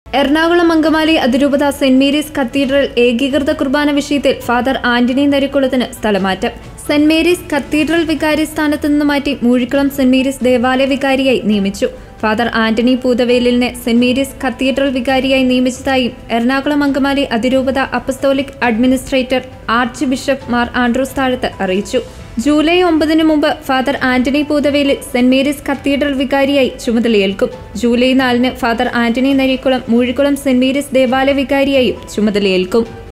എറണാകുളം അങ്കമാലി അതിരൂപത saint Mary's cathedral ഏകീകൃത കുർബാന വിഷയത്തിൽ ഫാദർ ആന്റണി നരിക്കുളത്തിന് സ്ഥലമാറ്റം സെന്റ് മേരീസ് കത്തീഡ്രൽ വികാരി സ്ഥാനത്ത് നിന്ന് മാറ്റി മൂഴിക്കുളം സെന്റ് മേരീസ് ദേവാലയ വികാരിയായി നിയമിച്ചു ഫാദർ ആന്റണി പൂതവേലിനെ സെന്റ് മേരീസ് കത്തീഡ്രൽ വികാരിയായി നിയമിച്ചതായും എറണാകുളം അങ്കമാലി അതിരൂപത apostolic administrator archbishop Mar Andrews Thazhath അറിയിച്ചു ജൂലൈ ഒമ്പതിനു മുമ്പ് ഫാദർ ആന്റണി പൂതവേലിൽ സെന്റ് മേരീസ് കത്തീഡ്രൽ വികാരിയായി ചുമതലയേൽക്കും ജൂലൈ നാലിന് father Antony Narikkulam Moozhikkulam saint Mary's ദേവാലയ വികാരിയായും ചുമതലയേൽക്കും